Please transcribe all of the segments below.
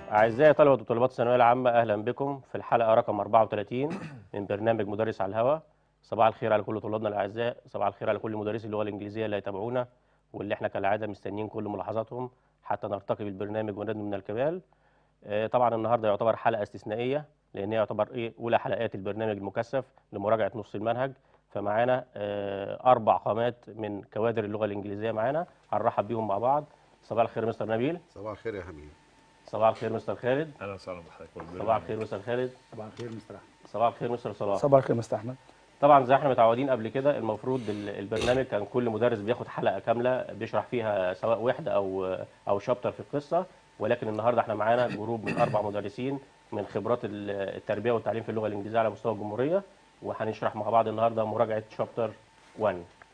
أعزائي طلبة وطالبات الثانوية العامة أهلا بكم في الحلقة رقم 34 من برنامج مدرس على الهواء صباح الخير على كل طلابنا الأعزاء صباح الخير على كل مدرسي اللغة الإنجليزية اللي هيتابعونا واللي احنا كالعادة مستنيين كل ملاحظاتهم حتى نرتقي بالبرنامج وندنو من الكمال آه، طبعا النهارده يعتبر حلقة استثنائية لأن هي يعتبر إيه أولى حلقات البرنامج المكثف لمراجعة نص المنهج فمعانا آه، أربع قامات من كوادر اللغة الإنجليزية معانا هنرحب بيهم مع بعض صباح الخير مستر نبيل صباح الخير يا حبيبي صباح الخير مستر خالد اهلا وسهلا بحضرتك صباح الخير مستر خالد صباح الخير مستر احمد صباح الخير مستر صلاح صباح الخير مستر احمد طبعا زي احنا متعودين قبل كده المفروض ال- البرنامج كان كل مدرس بياخد حلقه كامله بيشرح فيها سواء وحده او او شابتر في القصه ولكن النهارده احنا معانا جروب من اربع مدرسين من خبرات ال- التربيه والتعليم في اللغه الانجليزيه على مستوى الجمهوريه وهنشرح مع بعض النهارده مراجعه شابتر 1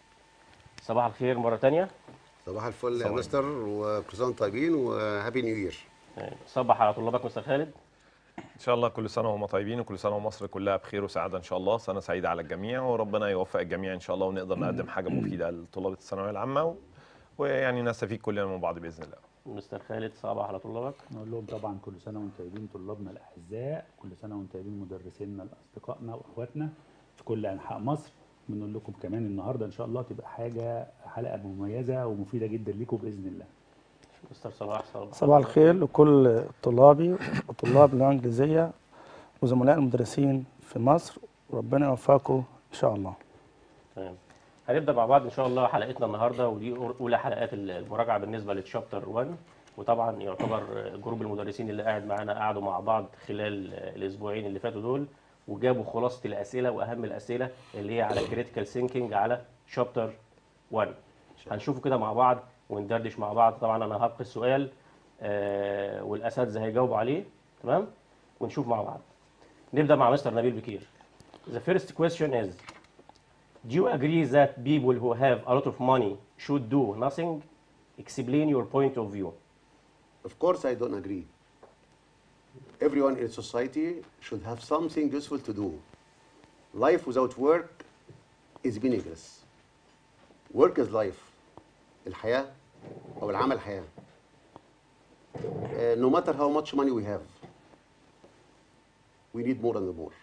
صباح الخير مره ثانيه صباح الفل يا صباح مستر وكل سنه وانتم طيبين وهابي نيو يير صبح على طلابك مستر خالد ان شاء الله كل سنه وهم طيبين وكل سنه ومصر كلها بخير وسعاده ان شاء الله سنه سعيده على الجميع وربنا يوفق الجميع ان شاء الله ونقدر نقدم حاجه مفيده لطلاب الثانويه العامه و... ويعني نستفيد كلنا من بعض باذن الله مستر خالد صباح على طلابك نقول لهم طبعا كل سنه وانتم طيبين طلابنا الاعزاء كل سنه وانتم طيبين مدرسينا اصدقائنا واخواتنا في كل انحاء مصر بنقول لكم كمان النهارده ان شاء الله تبقى حاجه حلقه مميزه ومفيده جدا ليكم باذن الله مستر صلاح صباح صباح الخير لكل طلابي وطلاب اللغة الإنجليزية وزملاء المدرسين في مصر وربنا يوفقكم إن شاء الله تمام هنبدا مع بعض ان شاء الله حلقتنا النهارده ودي اولى حلقات المراجعه بالنسبه للشابتر 1 وطبعا يعتبر جروب المدرسين اللي قاعد معانا قعدوا مع بعض خلال الاسبوعين اللي فاتوا دول وجابوا خلاصه الاسئله واهم الاسئله اللي هي على كريتيكال ثينكينج على شابتر 1 هنشوفه كده مع بعض وندردش مع بعض طبعا انا هلقي السؤال آه والاساتذه هيجاوبوا عليه تمام ونشوف مع بعض نبدا مع مستر نبيل بكير The first question is Do you agree that people who have a lot of money should do nothing? Explain your point of view. Of course I don't agree. Everyone in society should have something useful to do. Life without work is meaningless. Work is life. الحياة أو العمل حياة. Uh, no matter how much money we have, we need more and more.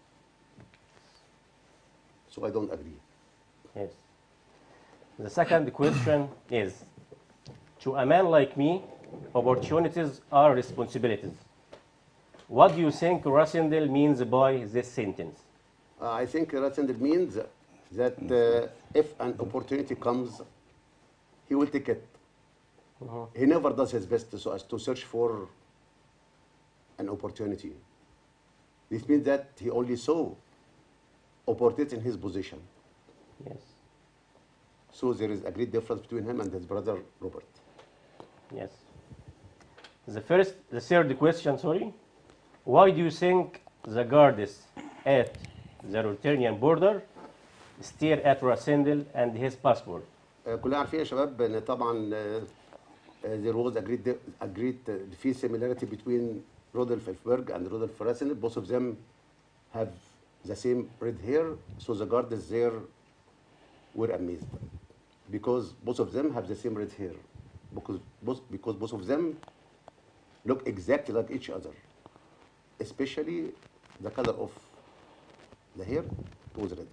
So I don't agree. Yes. The second question is To a man like me, opportunities are responsibilities. What do you think Rassendel means by this sentence? Uh, I think Ratzender means that uh, if an opportunity comes, he will take it. He never does his best so as to search for an opportunity. This means that he only saw opportunity in his position. Yes. So there is a great difference between him and his brother Robert. Yes. The first, the third question, sorry. Why do you think the guards at the Ruritanian border stare at Rassendel and his passport? Uh, كلنا عارفين يا شباب ان طبعا uh, uh, there was a great di- a great uh, في similarity between Rodolph Elfberg and Rodolph Rassel. Both of them have the same red hair, so the guards there were amazed because both of them have the same red hair because both because both of them look exactly like each other, especially the color of the hair was red.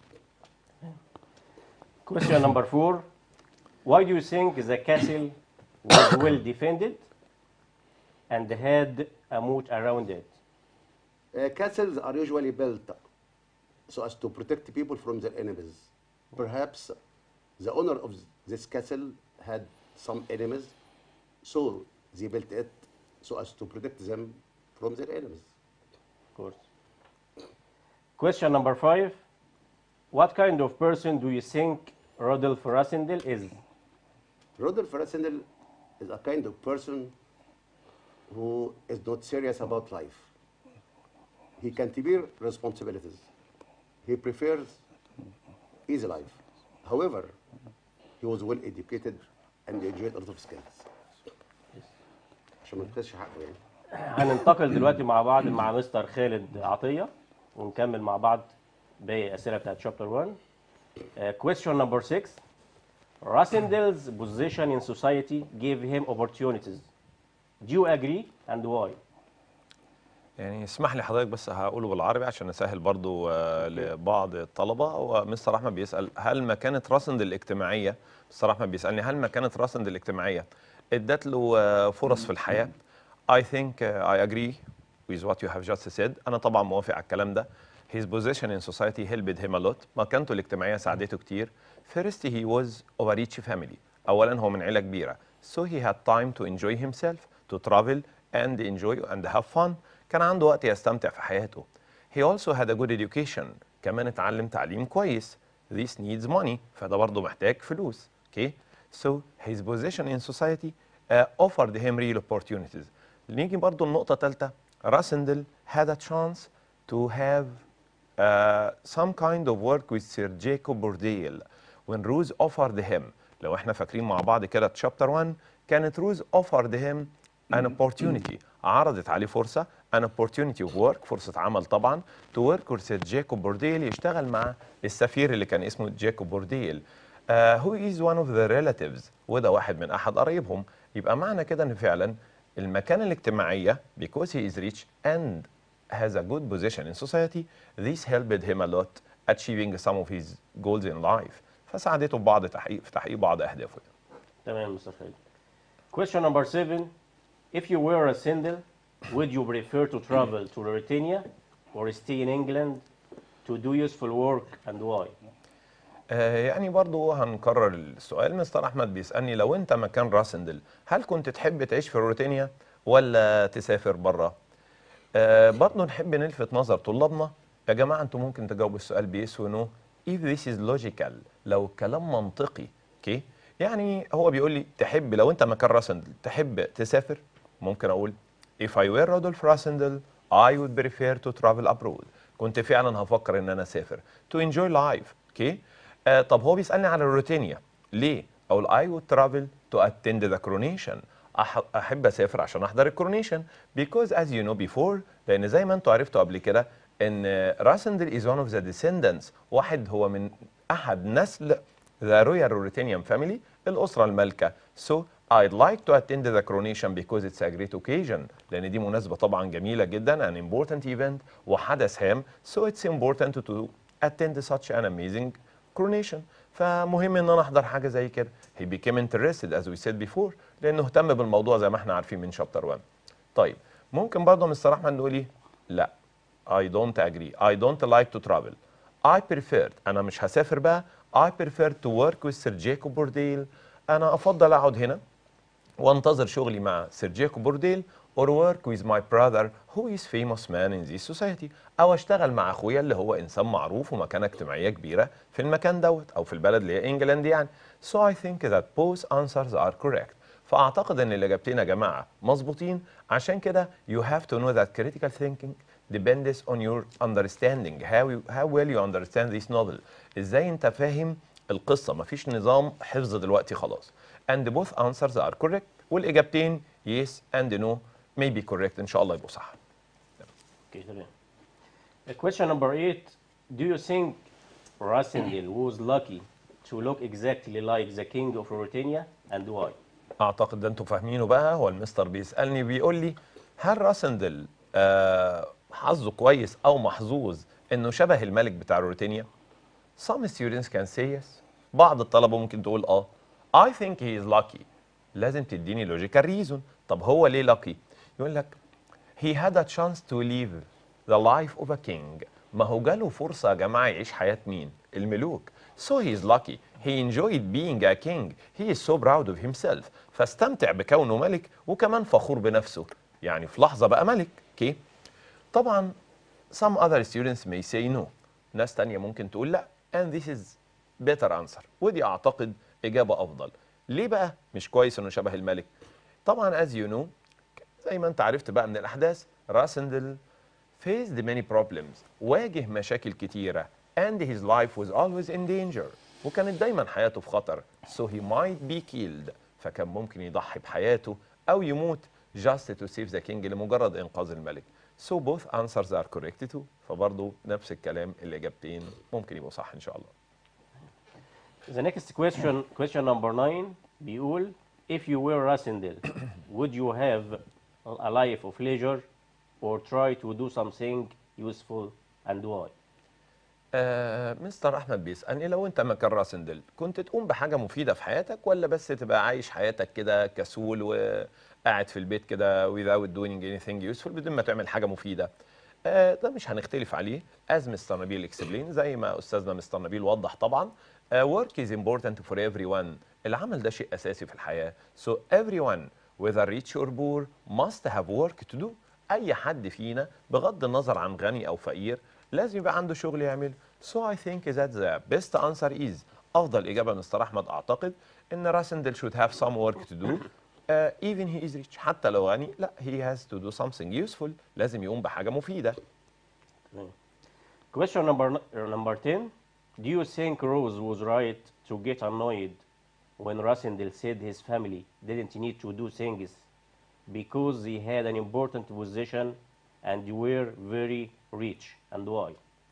Question number four. Why do you think the castle was well defended and had a moat around it? Uh, castles are usually built so as to protect people from their enemies. Perhaps the owner of this castle had some enemies, so they built it so as to protect them from their enemies. Of course. Question number five. What kind of person do you think Rodolph Rassendel is? Rodolph Rassendel is a kind of person who is not serious about life. He can't bear responsibilities. He prefers easy life. However, he was well educated and enjoyed a lot of skills. عشان ما تخسش حقه يعني. هننتقل دلوقتي مع بعض مع مستر خالد عطية ونكمل مع بعض باقي الأسئلة بتاعت شابتر 1. Uh, question number 6. Rassendel's position in society gave him opportunities. Do you agree and why? يعني اسمح لي حضرتك بس هقوله بالعربي عشان نسهل برضو آه، لبعض الطلبة هو مستر أحمد بيسأل هل مكانة راسند الاجتماعية مستر أحمد بيسألني هل مكانة راسند الاجتماعية ادت له آه، فرص في الحياة I think uh, I agree with what you have just said أنا طبعا موافق على الكلام ده His position in society helped him a lot مكانته الاجتماعية ساعدته كتير First he was of a rich family أولا هو من عيلة كبيرة So he had time to enjoy himself to travel and enjoy and have fun كان عنده وقت يستمتع في حياته He also had a good education كمان اتعلم تعليم كويس This needs money فده برضه محتاج فلوس okay So his position in society uh, offered him real opportunities نيجي برضه النقطة الثالثة راسندل had a chance to have uh, some kind of work with Sir Jacob Bourdelle when Rose offered him لو احنا فاكرين مع بعض كده chapter 1 كانت Rose offered him an opportunity عرضت عليه فرصة an opportunity of work فرصة عمل طبعا to work with Sir Jacob Bourdelle يشتغل مع السفير اللي كان اسمه جاكوب بورديل uh, who is one of the relatives وده واحد من أحد قرايبهم يبقى معنى كده إن فعلا المكانة الاجتماعية because he is rich and has a good position in society this helped him a lot achieving some of his goals in life فساعدته ببعض تحقيق في تحقيق بعض أهدافه تمام مستر خالد. Question number seven. If you were a single, would you prefer to travel to Mauritania or stay in England to do useful work and why? آه، يعني برضو هنكرر السؤال مستر احمد بيسالني لو انت مكان راسندل هل كنت تحب تعيش في روتينيا ولا تسافر بره آه برضو نحب نلفت نظر طلابنا يا جماعه انتوا ممكن تجاوبوا السؤال بيس ونو if this is logical لو كلام منطقي اوكي يعني هو بيقول لي تحب لو انت مكان راسندل تحب تسافر ممكن اقول if I were Rodolph Rassendel I would prefer to travel abroad كنت فعلا هفكر ان انا اسافر to enjoy life اوكي آه طب هو بيسالني على الروتينيا ليه اقول I would travel to attend the coronation أح احب اسافر عشان احضر الكورونيشن because as you know before لان زي ما انتوا عرفتوا قبل كده ان راسندل is one of the descendants واحد هو من احد نسل the royal Ruritanian family الاسره المالكه so I'd like to attend the coronation because it's a great occasion لان دي مناسبه طبعا جميله جدا an important event وحدث هام so it's important to attend such an amazing coronation فمهم ان انا احضر حاجه زي كده he became interested as we said before لانه اهتم بالموضوع زي ما احنا عارفين من شابتر 1 طيب ممكن برضه مستر احمد نقول ايه لا I don't agree I don't like to travel I preferred انا مش هسافر بقى I prefer to work with Sir Jacob Bourdelle انا افضل اقعد هنا وانتظر شغلي مع سير جاكوب بورديل or work with my brother who is famous man in this society او اشتغل مع اخويا اللي هو انسان معروف ومكانه اجتماعيه كبيره في المكان دوت او في البلد اللي هي انجلاند يعني so I think that both answers are correct فاعتقد ان الاجابتين يا جماعه مظبوطين عشان كده you have to know that critical thinking depends on your understanding how you, how well you understand this novel ازاي انت فاهم القصه مفيش نظام حفظ دلوقتي خلاص and both answers are correct والاجابتين yes and no may be correct ان شاء الله يبقوا صح Okay, تمام. Uh, Question number eight. Do you think Rassendil was lucky to look exactly like the king of Mauritania and why? اعتقد ده انتوا فاهمينه بقى هو المستر بيسالني بيقول لي هل راسندل آه حظه كويس او محظوظ انه شبه الملك بتاع روتينيا some students can say yes بعض الطلبه ممكن تقول اه I think he is lucky لازم تديني logical reason طب هو ليه lucky يقول لك he had a chance to live the life of a king ما هو جاله فرصة يا جماعة يعيش حياة مين؟ الملوك so he is lucky he enjoyed being a king he is so proud of himself فاستمتع بكونه ملك وكمان فخور بنفسه يعني في لحظة بقى ملك اوكي طبعا some other students may say no ناس تانية ممكن تقول لا and this is better answer ودي اعتقد اجابة افضل ليه بقى مش كويس انه شبه الملك طبعا as you know زي ما انت عرفت بقى من الاحداث راسندل faced many problems واجه مشاكل كتيرة and his life was always in danger وكانت دايما حياته في خطر so he might be killed فكان ممكن يضحي بحياته أو يموت just to save the king لمجرد إنقاذ الملك so both answers are correct too فبرضه نفس الكلام الإجابتين ممكن يبقوا صح إن شاء الله The next question, question number nine, بيقول if you were Rassendil, would you have a life of leisure or try to do something useful and why? آه مستر احمد بيسالني لو انت مكان راسندل كنت تقوم بحاجه مفيده في حياتك ولا بس تبقى عايش حياتك كده كسول وقاعد في البيت كده without doing anything useful بدون ما تعمل حاجه مفيده آه ده مش هنختلف عليه as مستر نبيل explain زي ما استاذنا مستر نبيل وضح طبعا آه work is important for everyone العمل ده شيء اساسي في الحياه so everyone whether rich or poor must have work to do اي حد فينا بغض النظر عن غني او فقير لازم يبقى عنده شغل يعمله so I think that the best answer is افضل اجابه من مستر احمد اعتقد ان راسندل should have some work to do uh, even he is rich حتى لو غني لا he has to do something useful لازم يقوم بحاجه مفيده Question number number 10. Do you think Rose was right to get annoyed when Rassendel said his family didn't need to do things because they had an important position and were very rich and why?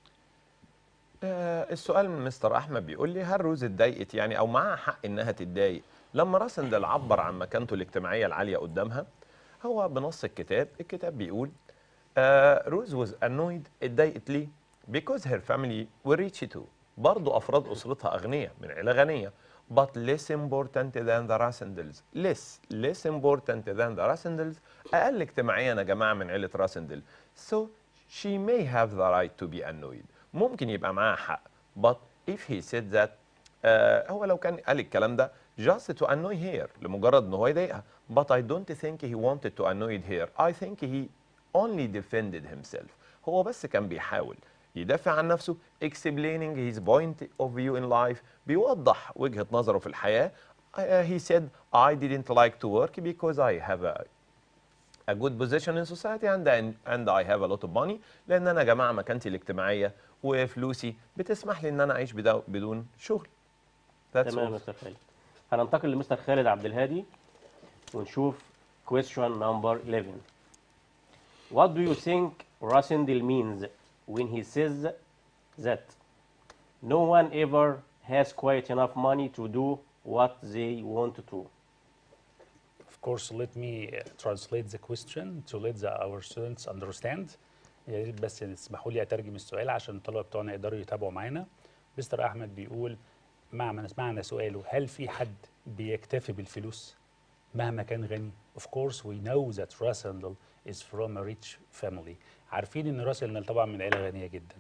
آه، السؤال من مستر احمد بيقول لي هل روز اتضايقت يعني او معاها حق انها تتضايق لما راسندل عبر عن مكانته الاجتماعيه العاليه قدامها هو بنص الكتاب الكتاب بيقول آه روز was annoyed اتضايقت ليه because her family were rich too برضو افراد اسرتها اغنياء من عيله غنيه but less important than the Rassendels less less important than the Rassendels اقل اجتماعيا يا جماعه من عيله راسندل so she may have the right to be annoyed ممكن يبقى معاها حق but if he said that آه هو لو كان قال الكلام ده just to annoy her لمجرد ان هو يضايقها but I don't think he wanted to annoy her I think he only defended himself هو بس كان بيحاول يدافع عن نفسه explaining his point of view in life بيوضح وجهة نظره في الحياة Uh, he said I didn't like to work because I have a a good position in society and and I have a lot of money لان انا يا جماعه مكانتي الاجتماعيه وفلوسي بتسمح لي ان انا اعيش بدو- بدون شغل That's تمام all. مستر خالد. هننتقل لمستر خالد عبد الهادي ونشوف question number 11. What do you think Rassendel means when he says that no one ever has quite enough money to do what they want to? Of course, let me uh, translate the question to let the, our students understand. يا ريت بس تسمحوا لي اترجم السؤال عشان الطلبه بتوعنا يقدروا يتابعوا معانا. مستر احمد بيقول معنى معنى سؤاله هل في حد بيكتفي بالفلوس مهما كان غني؟ Of course we know that Rassendel is from a rich family. عارفين ان راسندل طبعا من عيله غنيه جدا.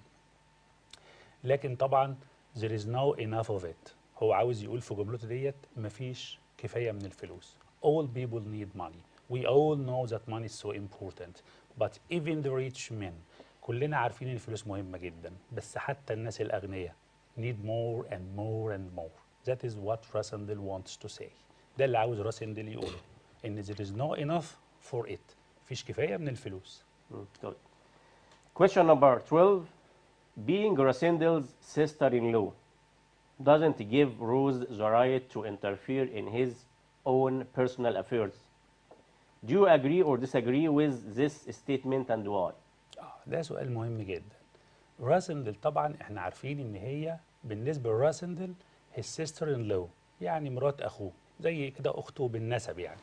لكن طبعا there is no enough of it هو عاوز يقول في جملته ديت مفيش كفايه من الفلوس all people need money we all know that money is so important but even the rich men كلنا عارفين ان الفلوس مهمه جدا بس حتى الناس الاغنياء need more and more and more that is what Rassendel wants to say ده اللي عاوز راسندل يقوله ان there is no enough for it مفيش كفايه من الفلوس Mm, Good. Question number 12. Being Rassendel's sister-in-law doesn't give Rose the right to interfere in his own personal affairs. Do you agree or disagree with this statement and why? آه، ده سؤال مهم جدا راسندل طبعا احنا عارفين ان هي بالنسبه لراسندل his sister in law يعني مرات اخوه زي كده اخته بالنسب يعني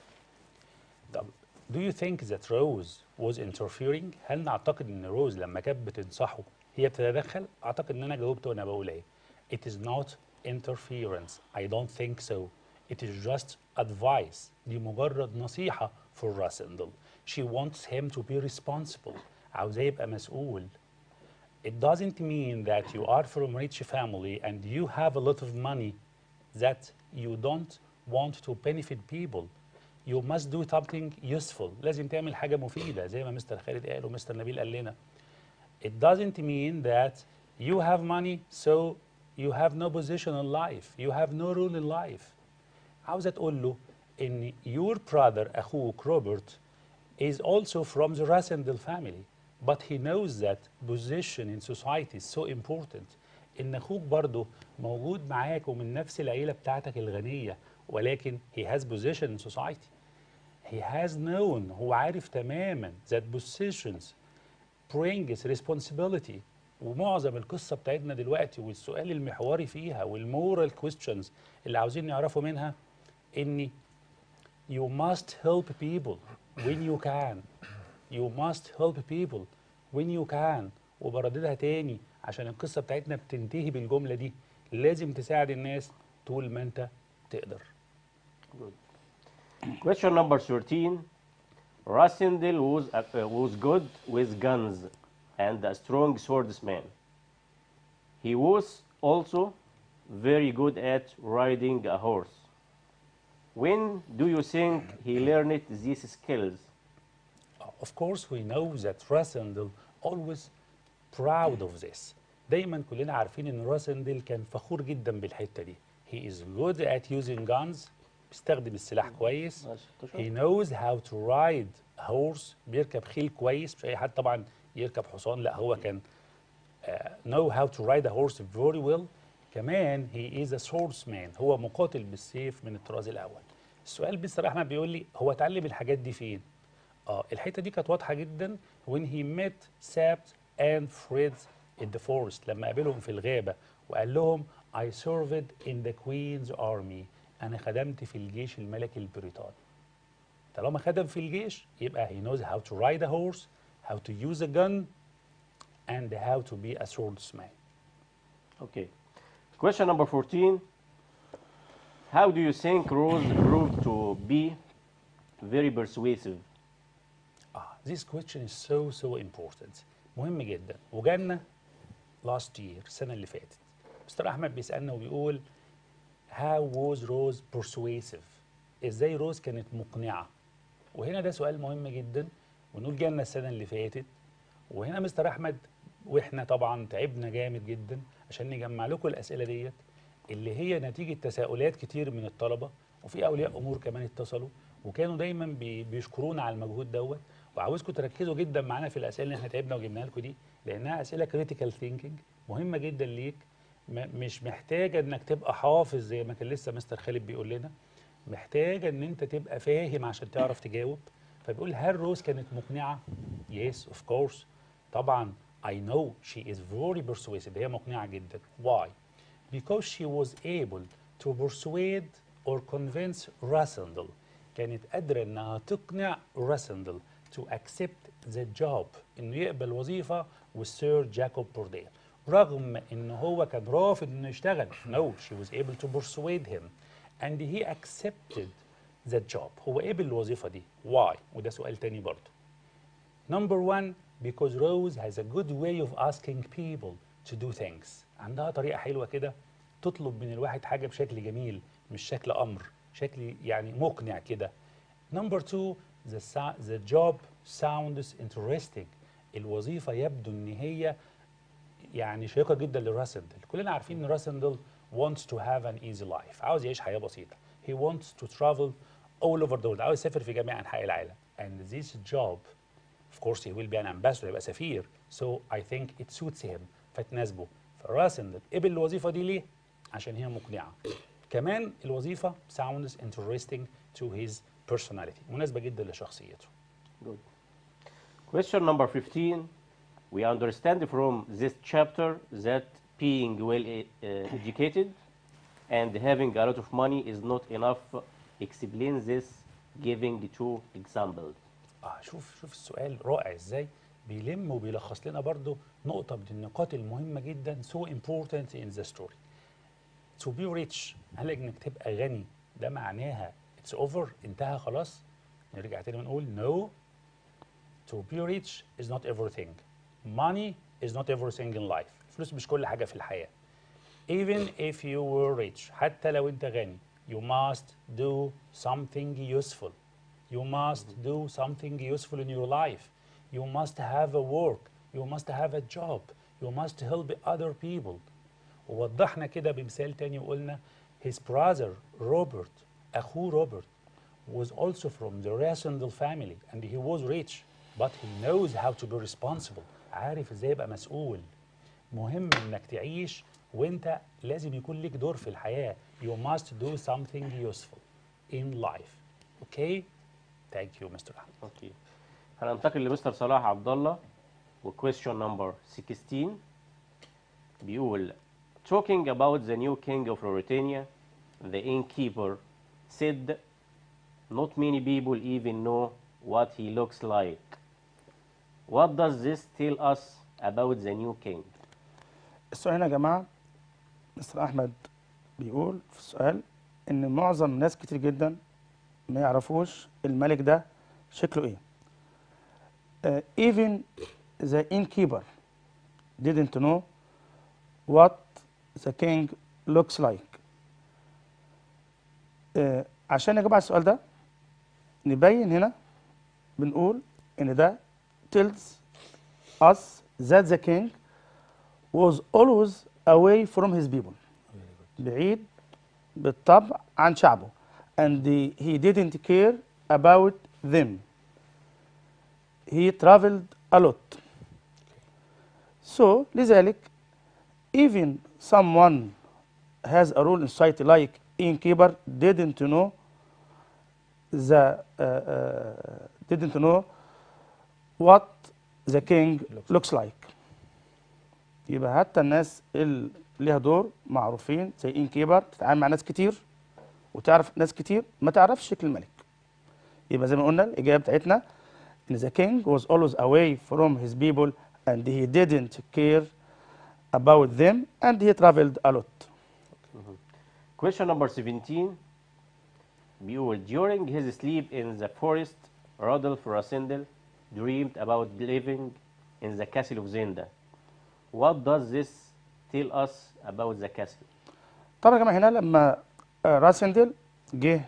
طب do you think that Rose was interfering هل نعتقد ان روز لما كانت بتنصحه هي بتتدخل اعتقد ان انا جاوبت وانا بقول ايه it is not interference I don't think so it is just advice دي مجرد نصيحة for راسندل she wants him to be responsible عاوزاه يبقى مسؤول it doesn't mean that you are from a rich family and you have a lot of money that you don't want to benefit people you must do something useful لازم تعمل حاجة مفيدة زي ما مستر خالد قال ومستر نبيل قال لنا it doesn't mean that you have money so you have no position in life you have no role in life عاوزة تقول له ان your brother أخوك روبرت is also from the Rassendel family but he knows that position in society is so important ان اخوك برضه موجود معاك ومن نفس العيله بتاعتك الغنيه ولكن he has position in society he has known هو عارف تماما that positions brings responsibility ومعظم القصه بتاعتنا دلوقتي والسؤال المحوري فيها والمورال questions اللي عاوزين نعرفوا منها ان you must help people when you can you must help people when you can وبرددها تاني عشان القصة بتاعتنا بتنتهي بالجملة دي لازم تساعد الناس طول ما انت تقدر Question number 13. Rasindel was, uh, uh, was good with guns and a strong swordsman. He was also very good at riding a horse. When do you think he learned these skills? Of course we know that راسندل always proud of this دايما كلنا عارفين ان راسندل كان فخور جدا بالحتة دي he is good at using guns بيستخدم السلاح كويس he knows how to ride a horse بيركب خيل كويس مش اي حد طبعا يركب حصان لا هو كان uh, know how to ride a horse very well كمان he is a swordsman هو مقاتل بالسيف من الطراز الاول السؤال بس احمد بيقول لي هو اتعلم الحاجات دي فين اه الحته دي كانت واضحه جدا when he met Sabt and Fred in the forest لما قابلهم في الغابه وقال لهم I served in the Queen's army انا خدمت في الجيش الملكي البريطاني طالما خدم في الجيش يبقى he knows how to ride a horse how to use a gun and how to be a swordsman Okay. Question number 14. How do you think Rose proved to be very persuasive? Ah, this question is so so important مهم جدا وجالنا last year السنه اللي فاتت مستر احمد بيسالنا وبيقول how was Rose persuasive ازاي روز كانت مقنعه وهنا ده سؤال مهم جدا ونقول جالنا السنه اللي فاتت وهنا مستر احمد واحنا طبعا تعبنا جامد جدا عشان نجمع لكم الاسئله ديت اللي هي نتيجه تساؤلات كتير من الطلبه وفي اولياء امور كمان اتصلوا وكانوا دايما بي- بيشكرونا على المجهود دوت وعاوزكم تركزوا جدا معانا في الاسئله اللي احنا تعبنا وجبناها لكم دي لانها اسئله كريتيكال ثينكينج مهمه جدا ليك م- مش محتاجه انك تبقى حافظ زي ما كان لسه مستر خالد بيقول لنا محتاجه ان انت تبقى فاهم عشان تعرف تجاوب فبيقول هل روز كانت مقنعه؟ يس اوف كورس طبعا I know she is very persuasive هي مقنعه جدا why؟ because she was able to persuade or convince Rassendel كانت قادرة إنها تقنع راسندل to accept the job إنه يقبل وظيفة والسير جاكوب بورديل رغم إن هو كان رافض إنه يشتغل no she was able to persuade him and he accepted the job هو قبل الوظيفة دي why وده سؤال تاني برضه Number one, because Rose has a good way of asking people to do things. عندها طريقة حلوة كده تطلب من الواحد حاجة بشكل جميل مش شكل أمر شكل يعني مقنع كده. Number two, the, sa- the job sounds interesting. الوظيفة يبدو إن هي يعني شيقة جدا لراسندل كلنا عارفين ان راسندل wants to have an easy life عاوز يعيش حياة بسيطة he wants to travel all over the world عاوز يسافر في جميع أنحاء العالم and this job of course he will be an ambassador يبقى سفير so I think it suits him فتناسبه فراسندل قبل الوظيفة دي ليه؟ عشان هي مقنعة كمان الوظيفة sounds interesting to his personality مناسبة جدا لشخصيته Good. Question number 15. We understand from this chapter that being well uh, educated and having a lot of money is not enough. Explain this giving two examples. اه شوف شوف السؤال رائع ازاي بيلم وبيلخص لنا برضو نقطة من النقاط المهمة جدا so important in the story. To be rich هل انك تبقى غني ده معناها it's over انتهى خلاص؟ نرجع تاني ونقول no to be rich is not everything. Money is not everything in life. الفلوس مش كل حاجة في الحياة. Even if you were rich حتى لو انت غني you must do something useful. You must do something useful in your life. You must have a work. You must have a job. You must help other people. ووضحنا كده بمثال تاني وقلنا his brother Robert أخوه روبرت was also from the Rasendal family and he was rich but he knows how to be responsible عارف ازاي يبقى مسؤول مهم انك تعيش وانت لازم يكون ليك دور في الحياة you must do something useful in life okay thank you Mr. Ahmed اوكي هننتقل لمستر صلاح عبد الله وكويستشن نمبر 16 بيقول talking about the new king of Mauritania the innkeeper said not many people even know what he looks like. What does this tell us about the new king? السؤال هنا يا جماعة مستر أحمد بيقول في السؤال إن معظم ناس كتير جدا ما يعرفوش الملك ده شكله إيه. Uh, even the innkeeper didn't know what the king looks like. Uh, عشان نجاوب على السؤال ده نبين هنا بنقول إن ده tells us that the king was always away from his people بعيد بالطبع عن شعبه and he didn't care about them he traveled a lot so لذلك even someone has a role in society like innkeeper didn't know the uh, uh, didn't know what the king looks like يبقى حتى الناس اللي ليها دور معروفين زي ان كيبر تتعامل مع ناس كتير وتعرف ناس كتير ما تعرفش شكل الملك يبقى زي ما قلنا الاجابه بتاعتنا ان the king was always away from his people and he didn't care about them and he traveled a lot Question number 17 بيقول during his sleep in the forest Rodolph Rasindel dreamed about living in the castle of Zenda. What does this tell us about the castle? طبعا يا جماعه هنا لما آه، راسندل جه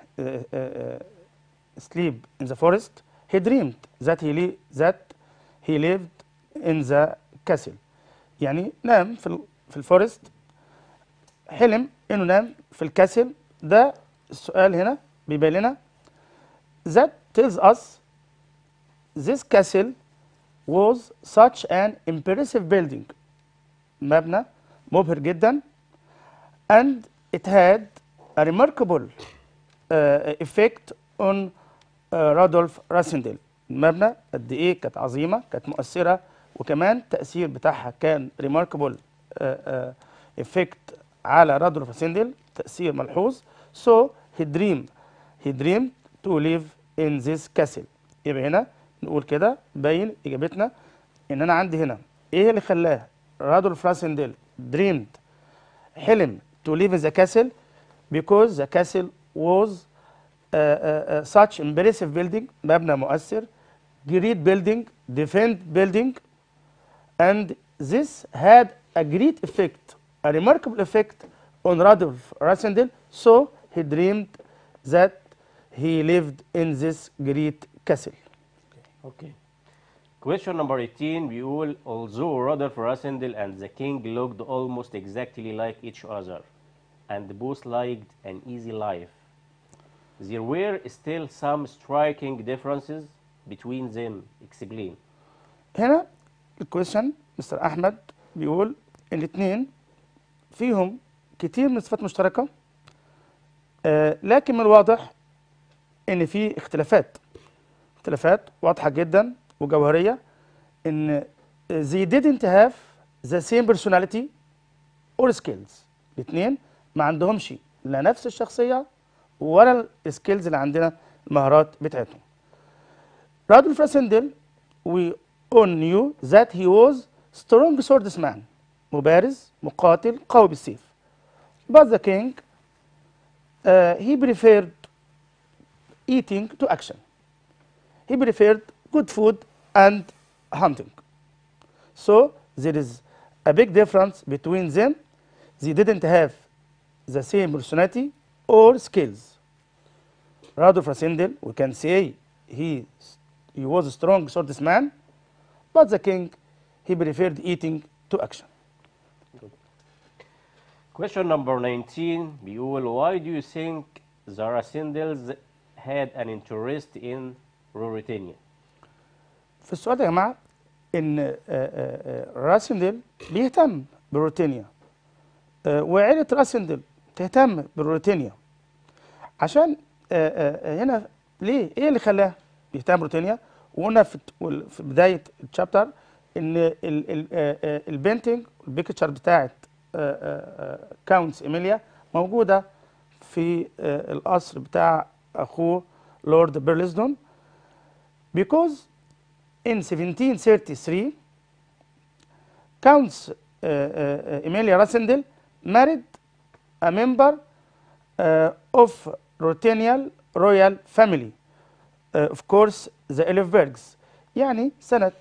sleep in the forest he dreamed that he li- that he lived in the castle يعني نام في ال- في الفورست حلم انه نام في الكاسل ده السؤال هنا بيبين لنا that tells us this castle was such an impressive building مبنى مبهر جدا and it had a remarkable uh, effect on uh, Rudolf Rasindel المبنى قد ايه كانت عظيمه كانت مؤثره وكمان التاثير بتاعها كان remarkable uh, uh, effect على رادولف راسندل تاثير ملحوظ so he dreamed he dreamed to live in this castle يبقى هنا نقول كده باين اجابتنا ان انا عندي هنا ايه اللي خلاه رادولف راسندل dreamed حلم to live in the castle because the castle was uh, uh, uh, such impressive building مبنى مؤثر great building defend building and this had a great effect a remarkable effect on Radolf Rasendel so he dreamed that he lived in this great castle Okay. Question number 18 بيقول although Rodolph Rasindel and the king looked almost exactly like each other and both liked an easy life, there were still some striking differences between them. Explain. هنا الكويشن مستر احمد بيقول الاثنين فيهم كتير من الصفات مشتركه آه لكن من الواضح ان في اختلافات اختلافات واضحه جدا وجوهريه ان they didn't have the same personality or skills الاثنين ما عندهمش لا نفس الشخصيه ولا السكيلز اللي عندنا المهارات بتاعتهم رادولف راسندل we all knew that he was strong swordsman مبارز مقاتل قوي بالسيف but the king uh, he preferred eating to action he preferred good food and hunting so there is a big difference between them they didn't have the same personality or skills Radolf Rasindel we can say he he was a strong swordsman but the king he preferred eating to action Question number 19 بيقول why do you think the Rasindels had an interest in Ruritania? في السؤال ده يا جماعه ان آه، آه، آه، راسندل بيهتم بروتينيا آه، وعيله راسندل تهتم بروتينيا عشان آه، آه، آه، هنا ليه ايه اللي خلاه يهتم بروتينيا وقلنا في وال- في بدايه الشابتر ان البينتنج البيكتشر بتاعت كاونتس ايميليا موجوده في آه، القصر بتاع اخوه لورد بيرلزدون because in 1733 Counts uh, uh, uh, Emilia Rassendel married a member uh, of Ruthenian royal family uh, of course the Elfbergs يعني سنة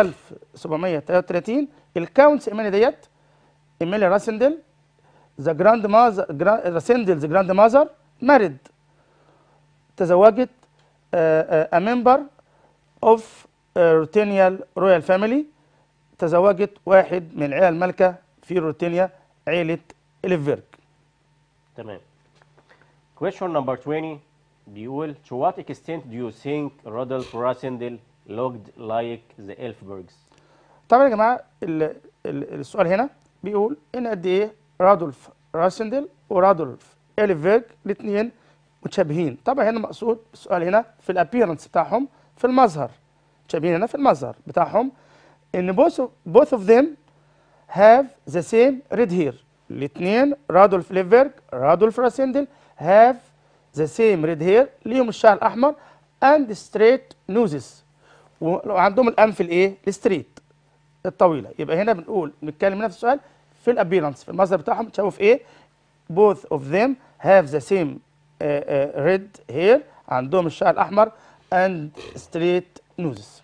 1733 الكاونتس إيميليا ديت إيميليا راسندل ذا جراند ماذر راسندل ذا جراند ماذر مارد تزوجت a member of روتينيال رويال فاميلي تزوجت واحد من العيله المالكه في روتينيا عيله إليفبرج تمام question number 20 بيقول to what extent do you think Rudolf Rasendel looked like the Elfbergs طبعا يا جماعه ال ال السؤال هنا بيقول ان قد ايه رادولف راسندل ورادولف إليفبرج الاثنين متشابهين طبعا هنا مقصود السؤال هنا في الابيرنس بتاعهم في المظهر متشابهين هنا في المظهر بتاعهم ان both of, both of them have the same red hair الاثنين رادولف ليفبرج رادولف راسندل have the same red hair ليهم الشعر الاحمر and straight noses وعندهم الانف الايه الستريت الطويله يبقى هنا بنقول بنتكلم هنا في السؤال في الابيرنس في المظهر بتاعهم تشابهوا في ايه both of them have the same uh, uh, red hair عندهم الشعر الاحمر and straight noses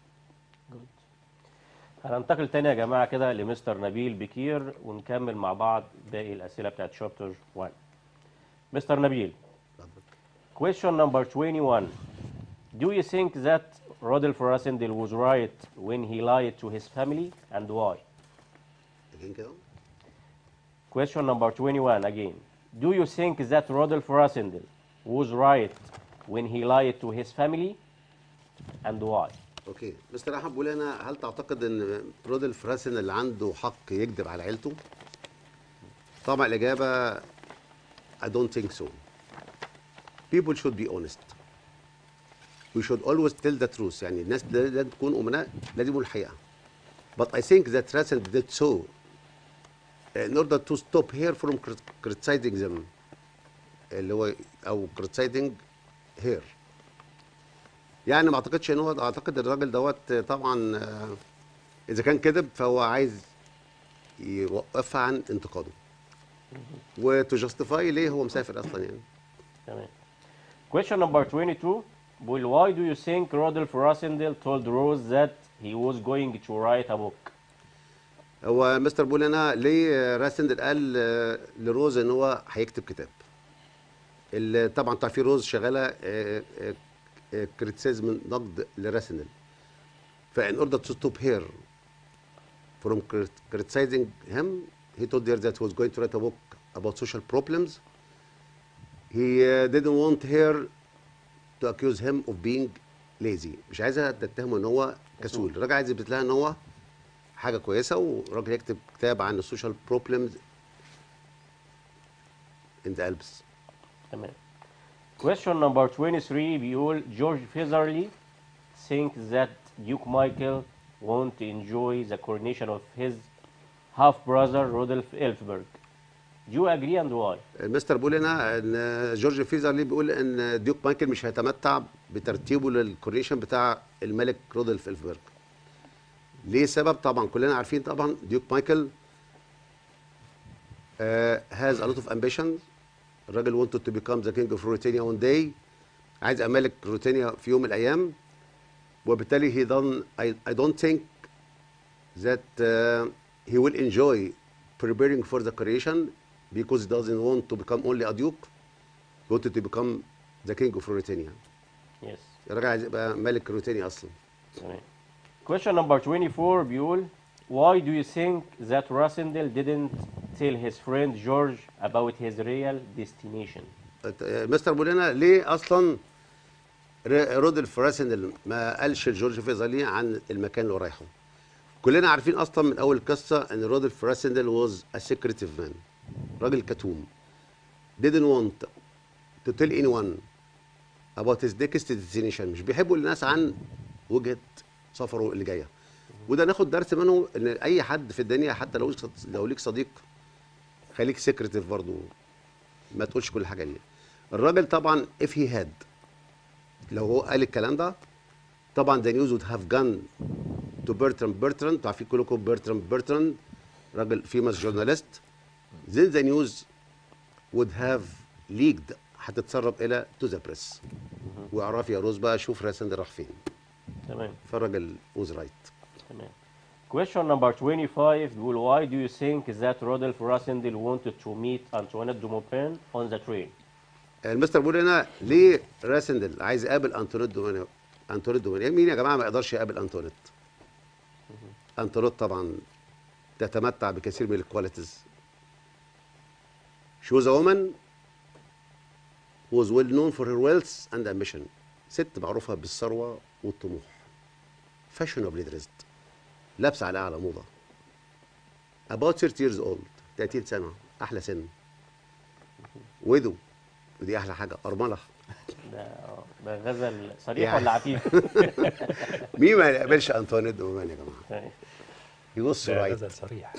هننتقل تاني يا جماعة كده لمستر نبيل بكير ونكمل مع بعض باقي الأسئلة بتاعت شابتر 1 مستر نبيل question number 21 do you think that Rodolph Rasendel was right when he lied to his family and why Again كده question number 21 again do you think that Rodolph Rasendel was right when he lied to his family and why اوكي مستر احمد بيقول هنا هل تعتقد ان رودolf راسن اللي عنده حق يكذب على عيلته؟ طبعا الاجابه I don't think so. People should be honest. We should always tell the truth يعني الناس لازم تكون امناء لازم يقولوا الحقيقه. But I think that Rasen did so in order to stop her from crit- criticizing them اللي هو او criticizing her. يعني ما اعتقدش ان هو اعتقد الراجل دوت طبعا آه، اذا كان كذب فهو عايز يوقفها عن انتقاده وتجستيفاي ليه هو مسافر اصلا يعني تمام question number 22 بيقول why do you think Rodolph Rasendel told Rose that he was going to write a book هو مستر بيقول هنا ليه راسندل قال آه، لروز ان هو هيكتب كتاب اللي طبعا تعرفين روز شغاله كريتيسيزم نقد لراسندل فان اوردر تو ستوب هير from crit- criticizing him he told her that he was going to write a book about social problems he uh, didn't want her to accuse him of being lazy مش عايزها تتهمه ان هو كسول الراجل عايز يثبت لها ان هو حاجه كويسه والراجل يكتب كتاب عن السوشيال بروبلمز in the Alps تمام question number 23 بيقول جورج فيزرلي thinks that Duke Michael won't enjoy the coronation of his half brother Rodolph Elfberg do you agree and why مستر بيقول هنا ان جورج فيزرلي بيقول ان ديوك مايكل مش هيتمتع بترتيبه للكورنيشن بتاع الملك رودولف الفبرج ليه سبب طبعا كلنا عارفين طبعا ديوك مايكل هاز a lot of ambitions الراجل wanted to become the king of Ruritania one day عايز يبقى ملك روتينيا في يوم من الايام وبالتالي he done I, I don't think that uh, he will enjoy preparing for the coronation because he doesn't want to become only a duke he wanted to become the king of Ruritania yes الراجل عايز يبقى ملك روتينيا اصلا تمام question number 24 بيقول why do you think that Rasendel didn't tell his friend George about his real destination مستر بيقول لنا ليه اصلا ر- رودولف راسندل ما قالش لجورج فيزالي عن المكان اللي هو رايحه كلنا عارفين اصلا من اول القصه ان رودولف راسندل was a secretive man راجل كتوم didn't want to tell anyone about his next destination مش بيحب يقول للناس عن وجهه سفره اللي جايه وده ناخد درس منه ان اي حد في الدنيا حتى لو لو ليك صديق خليك سكرتيف برضه ما تقولش كل حاجه ليه الراجل طبعا if he had لو هو قال الكلام ده طبعا the news would have gone to Bertrand Bertrand تعرفين كلكم Bertrand Bertrand راجل famous journalist then the news would have leaked هتتسرب الى to the press واعرف يا روز بقى شوف راسندل راح فين تمام فالراجل was right تمام Question number 25 بيقول why do you think that Rodolphe Rassendil wanted to meet Antoinette de Maupin on the train? المستر بيقول هنا ليه راسندل عايز يقابل انطونيت دوماني انطونيت دوماني مين يا جماعه ما يقدرش يقابل انطونيت انطونيت طبعا تتمتع بكثير من الكواليتيز She was a woman who was well known for her wealth and ambition. ست معروفة بالثروة والطموح. Fashionably dressed. لابسة على أعلى موضة. About 30 years old. 30 سنة. أحلى سن. widow. ودي أحلى حاجة. أرملة. ده ده غزل صريح يعني. ولا عفيف؟ مين ما يقابلش أنطوانيت دومان يا جماعة؟ يبص ده رايت. غزل صريح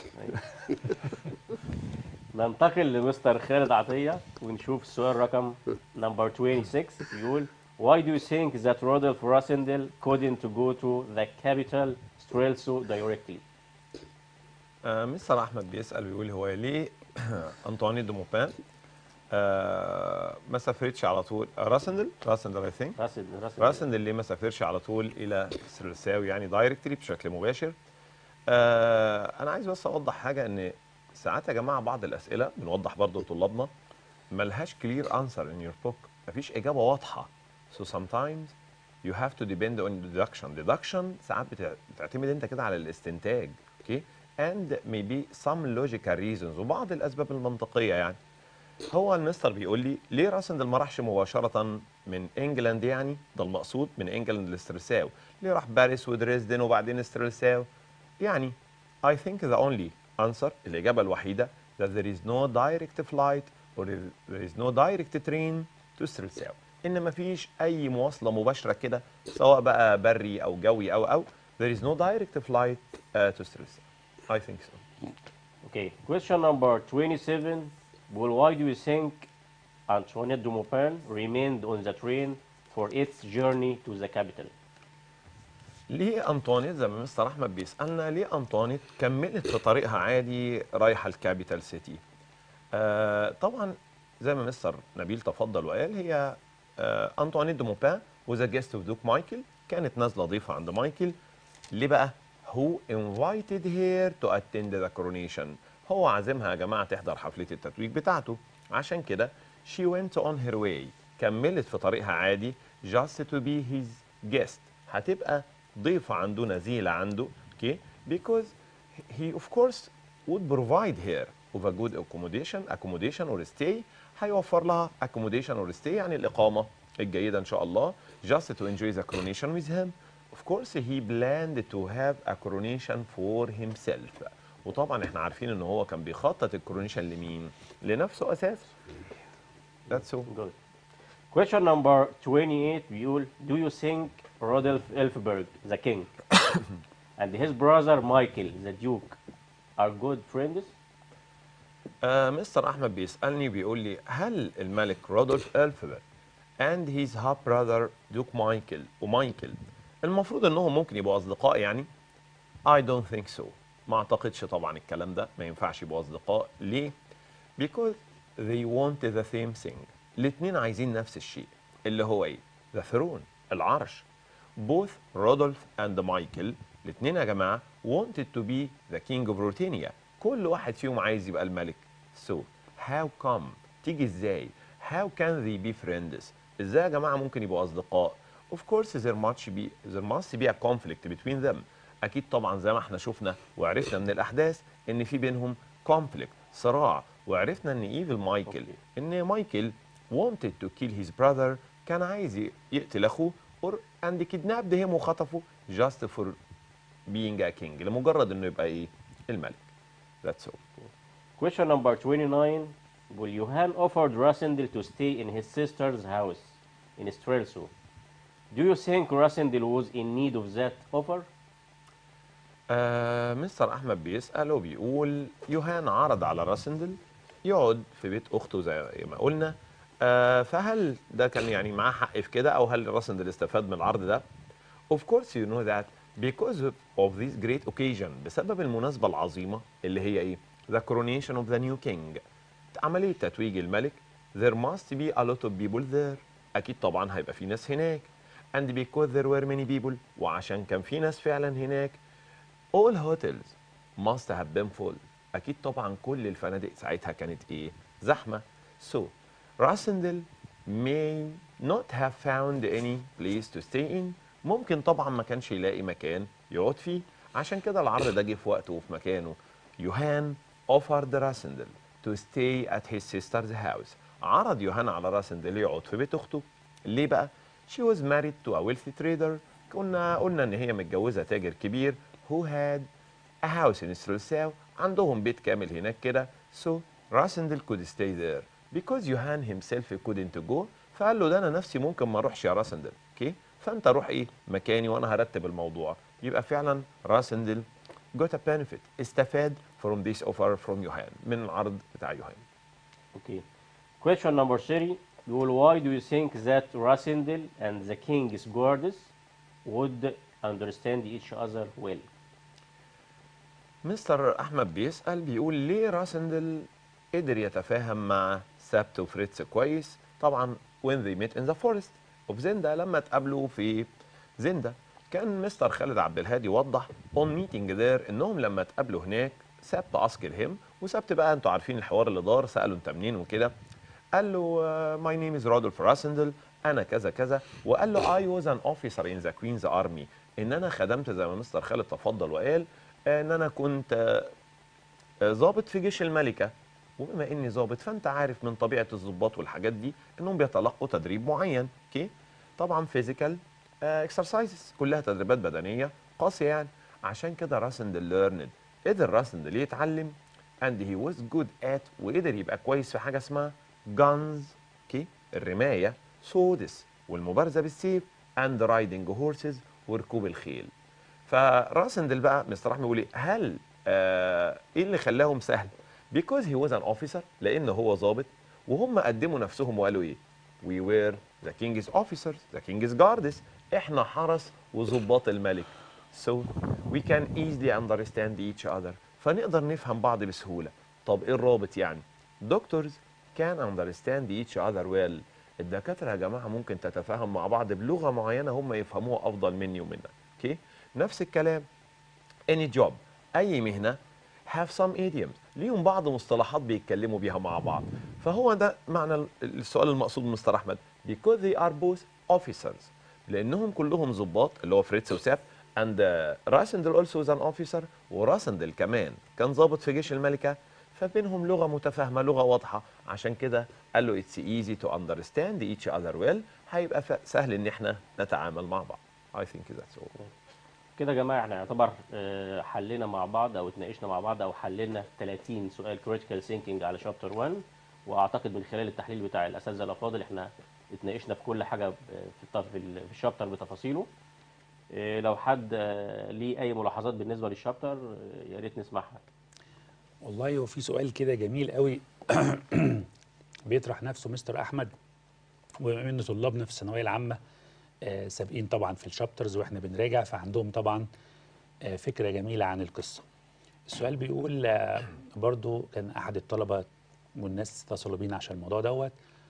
ننتقل لمستر خالد عطية ونشوف السؤال رقم نمبر 26 بيقول Why do you think that Rodolphe Rassendil couldn't go to the capital Strelso directly? آه مستر احمد بيسال بيقول هو ليه انطوانيت دو موبان آه ما سافرتش على طول آه، راسندل راسندل اي ثينك راسل راسل راسندل ليه ما سافرش على طول الى سرساوي يعني دايركتلي بشكل مباشر آه انا عايز بس اوضح حاجه ان ساعات يا جماعه بعض الاسئله بنوضح برضو لطلابنا ملهاش كلير انسر ان يور بوك مفيش اجابه واضحه so sometimes you have to depend on deduction deduction ساعات بتع- بتعتمد انت كده على الاستنتاج اوكي and maybe some logical reasons وبعض الاسباب المنطقيه يعني هو المستر بيقول لي ليه راسندل ما راحش مباشره من انجلاند يعني ده المقصود من انجلاند لسترساو ليه راح باريس ودريسدن وبعدين سترساو يعني I think the only answer الإجابة الوحيدة that there is no direct flight or there is no direct train to Streltsau إن مفيش أي مواصلة مباشرة كده سواء بقى بري أو جوي أو أو there is no direct flight uh, to Streltsau I think so Okay, question number 27 بيقول Why do you think Antoinette de Maupin remained on the train for its journey to the capital? ليه انطوانيت زي ما مستر احمد بيسالنا ليه انطوانيت كملت في طريقها عادي رايحه الكابيتال سيتي آه طبعا زي ما مستر نبيل تفضل وقال هي آه انطوانيت دو موبان وذا جيست اوف دوك مايكل كانت نازله ضيفه عند مايكل ليه بقى هو invited her to attend the coronation هو عازمها يا جماعه تحضر حفله التتويج بتاعته عشان كده she went on her way كملت في طريقها عادي just to be his guest هتبقى ضيفة عنده نزيلة عنده okay because he of course would provide her with a good accommodation accommodation or stay هيوفر لها accommodation or stay يعني الإقامة الجيدة إن شاء الله just to enjoy the coronation with him of course he planned to have a coronation for himself وطبعا احنا عارفين ان هو كان بيخطط الكورونيشن لمين لنفسه اساسا that's so Good. Question number 28 بيقول Do you think Rodolphe Elfberg, the king, and his brother Michael, the duke, are good friends? آه مستر احمد بيسالني بيقول لي هل الملك رودولف الفبر and his half brother دوك مايكل ومايكل المفروض انهم ممكن يبقوا اصدقاء يعني I don't think so ما اعتقدش طبعا الكلام ده ما ينفعش يبقوا اصدقاء ليه because they want the same thing الاثنين عايزين نفس الشيء اللي هو ايه the throne العرش both رودولف and مايكل الاثنين يا جماعه wanted to be the king of Ruritania كل واحد فيهم عايز يبقى الملك so how come تيجي ازاي how can they be friends ازاي يا جماعه ممكن يبقوا اصدقاء of course there must be there must be a conflict between them اكيد طبعا زي ما احنا شفنا وعرفنا من الاحداث ان في بينهم conflict صراع وعرفنا ان ايفل مايكل ان مايكل wanted to kill his brother كان عايز ي- يقتل اخوه or and kidnapped him وخطفه just for being a king لمجرد انه يبقى ايه الملك that's all Question number 29 Will Johan offered Rassendil to stay in his sister's house in Strelso? Do you think Rassendil was in need of that offer? آه مستر احمد بيسال وبيقول يوهان عرض على راسندل يقعد في بيت اخته زي ما قلنا آه فهل ده كان يعني معاه حق في كده او هل راسندل استفاد من العرض ده Of course you know that because of, of this great occasion بسبب المناسبة العظيمة اللي هي ايه؟ The coronation of the new king عملية تتويج الملك there must be a lot of people there أكيد طبعا هيبقى في ناس هناك and because there were many people وعشان كان في ناس فعلا هناك all hotels must have been full أكيد طبعا كل الفنادق ساعتها كانت إيه؟ زحمة so Rasendel may not have found any place to stay in ممكن طبعا ما كانش يلاقي مكان يقعد فيه عشان كده العرض ده جه في وقته وفي مكانه يوهان offered Rasendel to stay at his sister's house عرض يوهان على راسندل يقعد في بيت اخته ليه بقى؟ She was married to a wealthy trader كنا قلنا ان هي متجوزه تاجر كبير who had a house in Strelsau عندهم بيت كامل هناك كده so راسندل could stay there because Johan himself couldn't go فقال له ده انا نفسي ممكن ما اروحش يا راسندل اوكي فانت روح ايه مكاني وانا هرتب الموضوع يبقى فعلا راسندل got a benefit استفاد from this offer from يوهان من العرض بتاع يوهان اوكي question number 3 بيقول why do you think that Rasindel and the king's guards would understand each other well مستر احمد بيسال بيقول ليه راسندل قدر يتفاهم مع سبت وفريتز كويس طبعا when they met in the forest of زندا لما اتقابلوا في زندا كان مستر خالد عبد الهادي وضح on meeting there انهم لما اتقابلوا هناك سبت اسكل هيم وسبت بقى انتوا عارفين الحوار اللي دار سالوا انت منين وكده قال له ماي نيم از رودولف راسندل انا كذا كذا وقال له اي واز ان اوفيسر ان ذا كوينز ارمي ان انا خدمت زي ما مستر خالد تفضل وقال ان انا كنت آه، آه، ضابط في جيش الملكه وبما اني ضابط فانت عارف من طبيعه الضباط والحاجات دي انهم بيتلقوا تدريب معين اوكي طبعا فيزيكال اكسرسايزز كلها تدريبات بدنيه قاسيه يعني عشان كده راسندل ليرند قدر راسندل يتعلم and he was good at وقدر يبقى كويس في حاجه اسمها guns اوكي الرمايه سودس والمبارزه بالسيف and riding horses وركوب الخيل فراسندل بقى مستر احمد بيقول ايه هل آه ايه اللي خلاهم سهل because he was an officer لان هو ضابط وهم قدموا نفسهم وقالوا ايه we were the king's officers the king's guards احنا حرس وضباط الملك so we can easily understand each other فنقدر نفهم بعض بسهوله طب ايه الرابط يعني doctors can understand each other well الدكاتره يا جماعه ممكن تتفاهم مع بعض بلغه معينه هم يفهموها افضل مني ومنك اوكي نفس الكلام any job اي مهنه have some idioms ليهم بعض مصطلحات بيتكلموا بيها مع بعض فهو ده معنى ال- السؤال المقصود من مستر احمد because they are both officers لانهم كلهم ضباط اللي هو فريتز وساب and uh, راسندل also is an officer وراسندل كمان كان ضابط في جيش الملكه فبينهم لغه متفاهمه لغه واضحه عشان كده قال له it's easy to understand each other well هيبقى ف- سهل ان احنا نتعامل مع بعض I think that's all كده يا جماعه احنا يعتبر آه، حلينا مع بعض او اتناقشنا مع بعض او حللنا 30 سؤال كريتيكال ثينكينج على شابتر 1 واعتقد من خلال التحليل بتاع الاساتذه الافاضل احنا اتناقشنا في كل حاجه ب- في الط- في ال- في الشابتر بتفاصيله آه، لو حد آه، ليه اي ملاحظات بالنسبه للشابتر آه، يا ريت نسمعها والله هو في سؤال كده جميل قوي بيطرح نفسه مستر احمد وبما ان طلابنا في الثانويه العامه آه، سابقين طبعا في الشابترز واحنا بنراجع فعندهم طبعا آه، فكره جميله عن القصه السؤال بيقول آه، برضو كان احد الطلبه والناس اتصلوا بينا عشان الموضوع دوت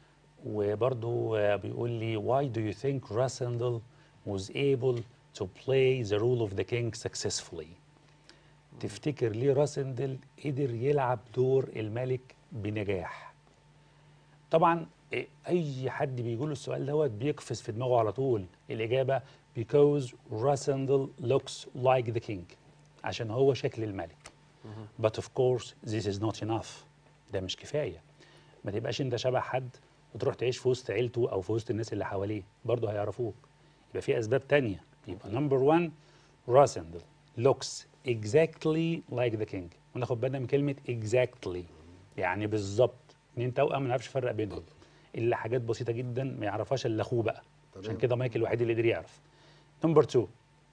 وبرضو آه، بيقول لي why do you think Rassendel was able to play the role of the king successfully تفتكر ليه راسندل قدر يلعب دور الملك بنجاح طبعا إيه، اي حد بيقول السؤال دوت بيقفز في دماغه على طول الاجابه because راسندل looks like the king عشان هو شكل الملك but of course this is not enough ده مش كفايه ما تبقاش انت شبه حد وتروح تعيش في وسط عيلته او في وسط الناس اللي حواليه برضه هيعرفوك يبقى في اسباب تانية يبقى نمبر 1 راسندل looks exactly like the king وناخد بالنا من كلمه exactly يعني بالظبط اتنين توأم ما نعرفش نفرق بينهم الا حاجات بسيطه جدا ما يعرفهاش الا اخوه بقى عشان كده مايكل الوحيد اللي قدر يعرف نمبر 2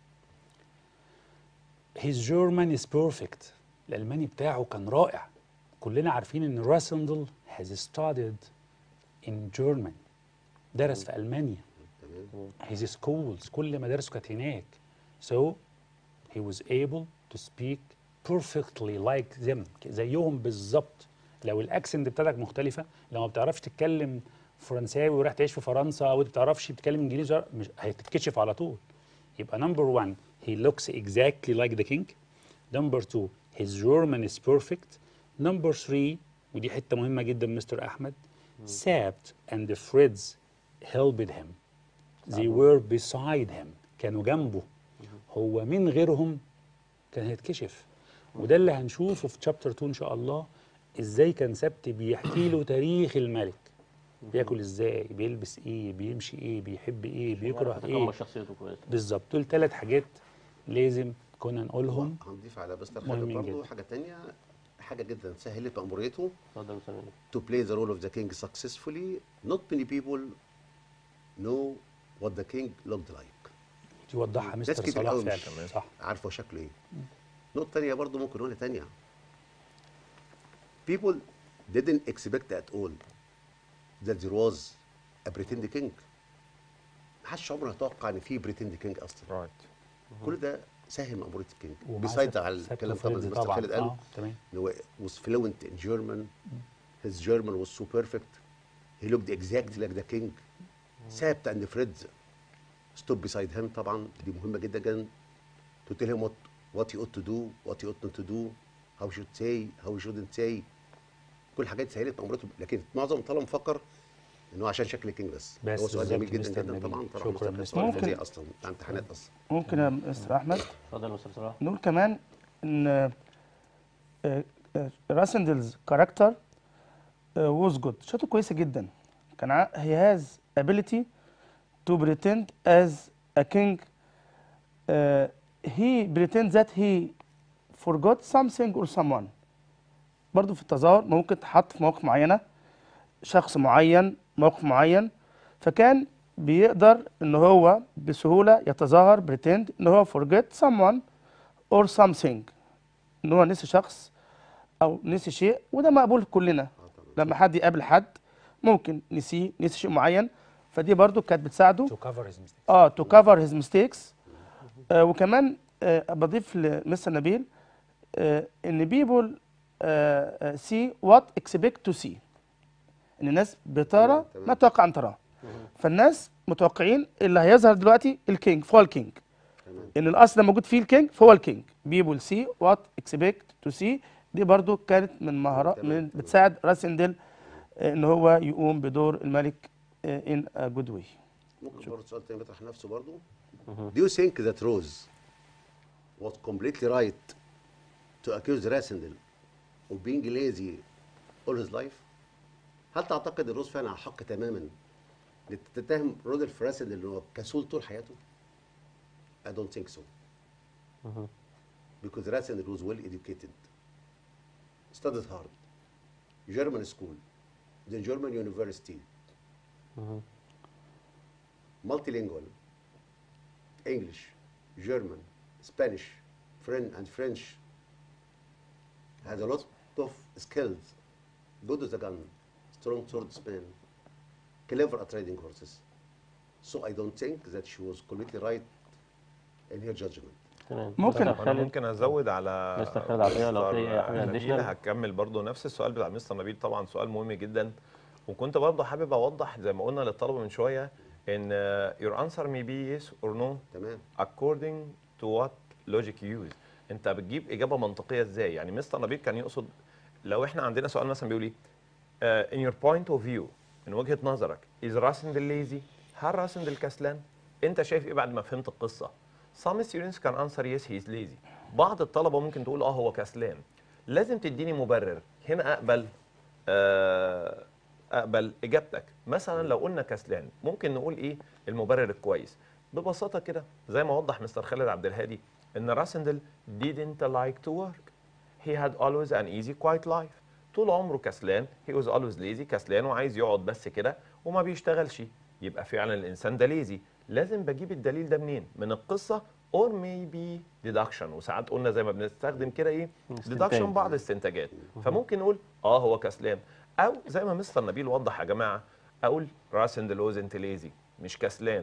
his German is perfect الألماني بتاعه كان رائع كلنا عارفين إن راسندل has studied in German درس في ألمانيا his schools كل مدارسه كانت هناك so he was able to speak perfectly like them زيهم بالظبط لو الاكسنت بتاعتك مختلفه لو ما بتعرفش تتكلم فرنساوي ورايح تعيش في فرنسا او ما بتعرفش تتكلم انجليزي مش هتتكشف على طول يبقى نمبر 1 he looks exactly like the king نمبر 2 his German is perfect نمبر 3 ودي حته مهمه جدا مستر احمد Sabt and the Freds helped him they were beside him كانوا جنبه هو من غيرهم كان هيتكشف وده اللي هنشوفه في شابتر 2 ان شاء الله ازاي كان سبت بيحكي له تاريخ الملك بياكل ازاي بيلبس ايه بيمشي ايه بيحب ايه بيكره تكون ايه شخصيته كويس بالظبط دول ثلاث حاجات لازم كنا نقولهم هنضيف على بستر مهمين خالد برضه جدا. حاجه تانية حاجه جدا سهلت مأموريته اتفضل يا أستاذ نبيل. to play the role of the king successfully not many people know what the king looked like يوضحها مستر كتير صلاح قوي فعلا مش- صح عارفه شكله ايه نقطة تانية برضه ممكن نقولها تانية people didn't expect at all that there was a pretend king محدش عمره يتوقع ان في pretend king اصلا رايت كل ده سهل مأمورية الكينج ومعاه بيسايد سبت- على سبت الكلام طبعا وفريدز زي ما مستر خالد قال اه تمام ان هو was fluent in German his German was so perfect he looked exactly like the king ثابت and Fred stood beside him طبعا دي مهمة جدا جدا to tell him what what he ought to do what he ought not to do how he should say how he shouldn't say كل الحاجات سهلت امرته لكن معظم الطلبه مفكر ان هو عشان شكل كينج بس بس هو سؤال بالظبط جميل جدا مستر جدا نبيل. طبعا طبعا شكراً مستر خالد مستر سؤال ممكن. فظيع اصلا بتاع امتحانات اصلا ممكن يا مستر احمد اتفضل يا مستر صلاح نقول كمان ان آه، آه، راسندلز كاركتر ووز جود شاته كويسه جدا كان هي هاز ability to pretend as a king uh, he pretend that he forgot something or someone برضو في التظاهر ممكن تحط في مواقف معينه شخص معين موقف معين فكان بيقدر ان هو بسهوله يتظاهر pretend ان هو forget someone or something ان هو نسي شخص او نسي شيء وده مقبول كلنا لما حد يقابل حد ممكن نسيه نسي شيء معين فدي برضو كانت بتساعده to cover his mistakes اه تو كفر هيز ميستيكس وكمان آه بضيف لمستر نبيل آه ان بيبول سي وات اكسبكت تو سي ان الناس بترى تمام، تمام. ما تتوقع ان تراه فالناس متوقعين اللي هيظهر دلوقتي الكينج فهو الكينج تمام ان الاصل ده موجود فيه الكينج فهو الكينج بيبول سي وات اكسبكت تو سي دي برضو كانت من مهارات تمام، من تمام. بتساعد راسندل آه، ان هو يقوم بدور الملك ان ا جود واي ممكن برضه سؤال تاني بيطرح نفسه برضه Do you think that Rose was completely right to accuse Rasindel of being lazy all his life? هل تعتقد ان روز فعلا على حق تماما إنك تتهم رودolf راسندل انه كسول طول حياته؟ I don't think so. Because Rasindel was well educated, studied hard, German school, then German university, multilingual, English, German, Spanish, French, and French. Has a lot of skills, good with a gun, strong swordsman, clever at riding horses. So I don't think that she was completely right in her judgment. تمام ممكن- مستر انا خالد ممكن ازود على مستر خالد عطية لو في مستر حاجة نبيل additional. هكمل برضو نفس السؤال بتاع مستر نبيل طبعا سؤال مهم جدا وكنت برضو حابب اوضح زي ما قلنا للطلبه من شويه ان uh, your answer may be yes or no تمام according to what logic you use انت بتجيب اجابه منطقيه ازاي يعني مستر نبيل كان يقصد لو احنا عندنا سؤال مثلا بيقول ايه uh, in your point of view من وجهه نظرك is راسندل lazy هل راسندل كسلان انت شايف ايه بعد ما فهمت القصه some students can answer yes he is lazy بعض الطلبه ممكن تقول اه هو كسلان لازم تديني مبرر هنا اقبل آه اقبل اجابتك مثلا لو قلنا كسلان ممكن نقول ايه المبرر الكويس ببساطه كده زي ما وضح مستر خالد عبد الهادي ان راسندل didn't like to work he had always an easy quiet life طول عمره كسلان he was always lazy كسلان وعايز يقعد بس كده وما بيشتغلش يبقى فعلا الانسان ده ليزي لازم بجيب الدليل ده منين من القصه or maybe deduction وساعات قلنا زي ما بنستخدم كده ايه استنتاج. deduction بعض الاستنتاجات فممكن نقول اه هو كسلان او زي ما مستر نبيل وضح يا جماعه اقول راسندل wasn't lazy مش كسلان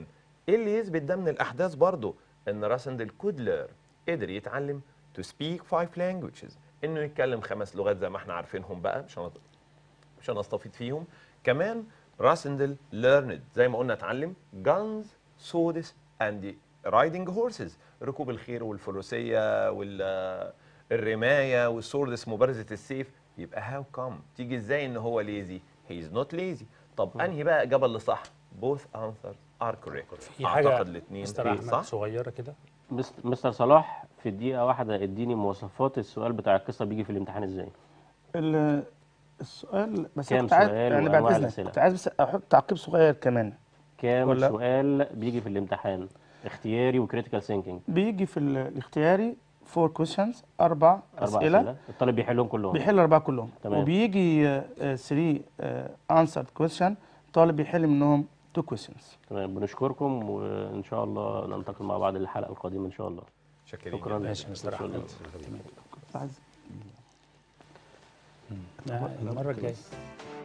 ايه اللي يثبت ده من الاحداث برضو ان راسندل كودلر قدر يتعلم to speak five languages انه يتكلم خمس لغات زي ما احنا عارفينهم بقى مش هنط- مش هنستفيد فيهم كمان راسندل learned زي ما قلنا اتعلم guns swords and riding horses ركوب الخيل والفروسيه والرمايه والسوردس مبارزه السيف يبقى هاو كم تيجي ازاي ان هو ليزي هي از نوت ليزي طب انهي بقى اجابه اللي صح both answers are correct في حاجه اعتقد الاثنين مستر احمد صح صغيره كده مس- مستر صلاح في دقيقة واحدة اديني مواصفات السؤال بتاع القصة بيجي في الامتحان ازاي؟ ال- السؤال بس كام أنا كنت عايز سؤال يعني بعد وأنواع اذنك الأسئلة؟ كنت عايز بس احط تعقيب صغير كمان كام ولا- سؤال بيجي في الامتحان؟ اختياري وكريتيكال ثينكينج بيجي في ال- الاختياري فور كويشنز اربع أربع اسئله أسئلة الطالب بيحلهم كلهم بيحل الاربعه كلهم تمام. وبيجي 3 انسرد كويشن طالب بيحل منهم 2 كويشنز تمام بنشكركم وإن شاء الله ننتقل مع بعض للحلقة القادمة إن شاء الله شكرا شكرا ماشي يا مستر شكراً. احمد عايز المره الجايه